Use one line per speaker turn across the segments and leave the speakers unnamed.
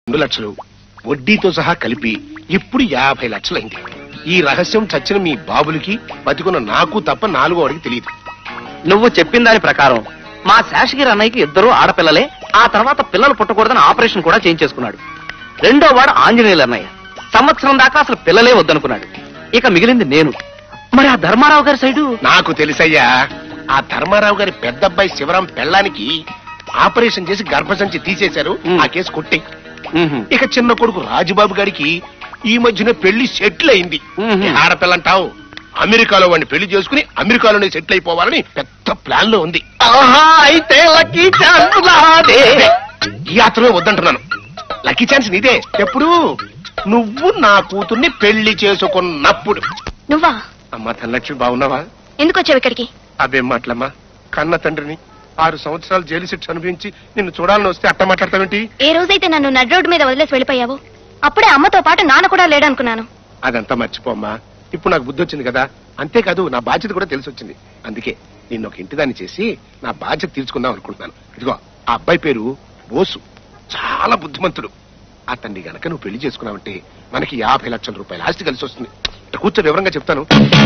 రెండు లక్షలు వడ్డీతో సహా కలిపి ఇప్పుడు యాభై లక్షలైంది ఈ రహస్యం చచ్చిన మీ బాబులకి బతికున్న నాకు తప్ప నాలుగో వాడికి తెలియదు
నువ్వు చెప్పిన దాని ప్రకారం మా శేషగిరి అన్నయ్యకి ఇద్దరు ఆడపిల్లలే ఆ తర్వాత పిల్లలు పుట్టకూడదని ఆపరేషన్ కూడా చేయించేసుకున్నాడు రెండో వాడు ఆంజనేయులు అన్నయ్య సంవత్సరం దాకా అసలు పిల్లలే వద్దనుకున్నాడు ఇక మిగిలింది నేను మరి ఆ ధర్మారావు గారి సైడు
నాకు తెలుసయ్యా ఆ ధర్మారావు గారి పెద్దబ్బాయి శివరాం పెళ్ళానికి ఆపరేషన్ చేసి గర్భసంచి తీసేశారు
మ్.
ఆ కేసు కొట్టి
ఉహుం.
ఇక చిన్న కొడుకు రాజుబాబు గారికి ఈ మధ్యన పెళ్లి సెటిల్ అయింది
మ్మ్.
ఆడపిల్లంటావు అమెరికాలో వాడిని పెళ్లి చేసుకుని అమెరికాలోనే సెటిల్ అయిపోవాలని పెద్ద ప్లాన్ లో ఉంది
ఆహా, అయితే లక్కీ ఛాన్స్ నాదే.
ఈ యాత్రలో వద్దంటున్నాను లక్కీ ఛాన్స్ నీదే ఎప్పుడు నువ్వు నా కూతుర్ని పెళ్లి చేసుకున్నప్పుడు
నువ్వా
అమ్మా ధనలక్ష్మి బాగున్నావా
ఎందుకు వచ్చావు ఇక్కడికి
అవేం మాటలమ్మా కన్న తండ్రిని ఆరు సంవత్సరాలు జైలు శిక్ష అనుభవించి నిన్ను చూడాలని వస్తే అట్ట మాట్లాడతావేంటి
ఏ రోజైతే నన్ను నడ్ రోడ్డు మీద వదిలేసి వెళ్ళిపోయావు అప్పుడే అమ్మతో పాటు నాన్న కూడా లేడనుకున్నాను
అదంతా మర్చిపోమ్మా ఇప్పుడు నాకు బుద్ధి వచ్చింది కదా అంతేకాదు నా బాధ్యత కూడా తెలిసి వచ్చింది అందుకే నిన్ను ఒక ఇంటిదాన్ని చేసి నా బాధ్యత తీర్చుకుందాం అనుకుంటున్నాను ఇదిగో ఆ అబ్బాయి పేరు బోసు చాలా బుద్ధిమంతుడు అతన్ని గనక నువ్వు పెళ్లి చేసుకున్నావంటే మనకి యాభై లక్షల రూపాయల ఆస్తి కలిసి వస్తుంది ఇట్ట కూర్చో వివరంగా చెప్తాను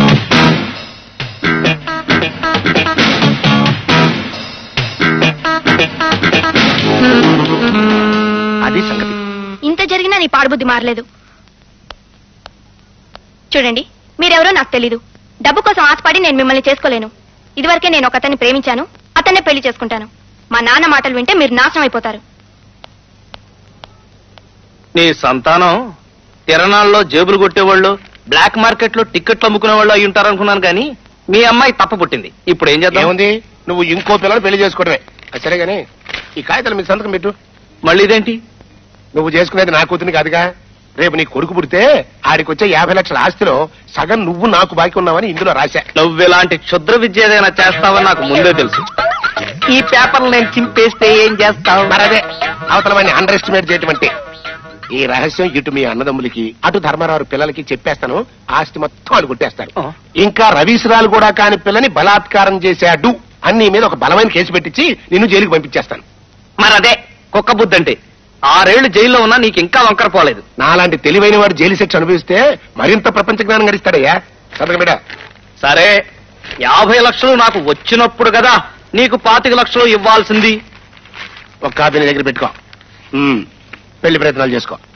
అది సంగతి
ఇంత జరిగినా నీ పాడుబుద్ధి మారలేదు చూడండి మీరెవరో నాకు తెలీదు డబ్బు కోసం ఆశపడి నేను మిమ్మల్ని చేసుకోలేను ఇదివరకే నేను ఒక అతన్ని ప్రేమించాను అతన్నే పెళ్లి చేసుకుంటాను మా నాన్న మాటలు వింటే మీరు నాశనం అయిపోతారు
నీ సంతానం తిరణాల్లో జేబులు కొట్టేవాళ్ళు బ్లాక్ మార్కెట్ లో టికెట్లు అమ్ముకునే వాళ్ళు అయి ఉంటారనుకున్నాను కానీ మీ అమ్మాయి తప్ప పుట్టింది ఇప్పుడు ఏం చేద్దాం
ఏముంది నువ్వు ఇంకో పిల్లని పెళ్లి చేసుకోవడమే అది సరే గానీ ఈ కాగితాలు మీ సంతకం పెట్టు
మళ్ళీ ఇదేంటి
నువ్వు చేసుకునేది నా కూతుని కాదుగా రేపు నీ కొడుకు పుడితే ఆడికొచ్చే యాభై లక్షల ఆస్తిలో సగం నువ్వు నాకు బాకీ ఉన్నావని ఇందులో రాశా
నువ్వు ఇలాంటి క్షుద్ర విద్య ఏదైనా చేస్తావని నాకు ముందే తెలుసు ఈ పేపర్లు నేను చింపేస్తే ఏం చేస్తావు
మరదే అవతల వాడిని అండర్ ఎస్టిమేట్ చేయటం అంటే ఈ రహస్యం ఇటు మీ అన్నదమ్ములకి అటు ధర్మారావు పిల్లలకి చెప్పేస్తాను ఆస్తి మొత్తం వాళ్ళు కొట్టేస్తారు
ఆ.
ఇంకా రవీశ్రాలు కూడా కాని పిల్లని బలాత్కారం చేశాడు అని నీ మీద ఒక బలమైన కేసు పెట్టించి నిన్ను జైలుకి పంపించేస్తాను
మరి అదే కుక్క బుద్ధి అంటే ఆరేళ్లు జైల్లో ఉన్నా నీకు ఇంకా వంకర పోలేదు
నాలాంటి తెలివైన వాడు జైలు శిక్ష అనుభవిస్తే మరింత ప్రపంచ జ్ఞానం గడిస్తాడయ్యా సంతకం బిడ్డ
సరే యాభై లక్షలు నాకు వచ్చినప్పుడు కదా నీకు పాతిక లక్షలు ఇవ్వాల్సింది
ఒక కాపీ నీ దగ్గర పెట్టుకో ఉమ్, పెళ్లి ప్రయత్నాలు చేసుకో